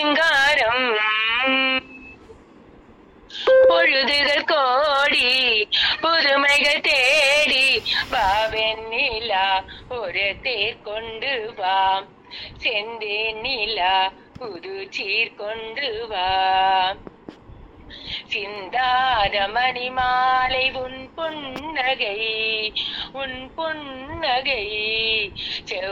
சிங்காரம் பொழுதுகள் கோடி புதுமைகள் தேடி வாவெண்ணிலா ஒரு தேர் கொண்டு வா செந்தேன் நிலா புது சீர் கொண்டு வா சிந்தாத மணிமாலை உன் பொன்னகை உன் பொன்னகை செவ்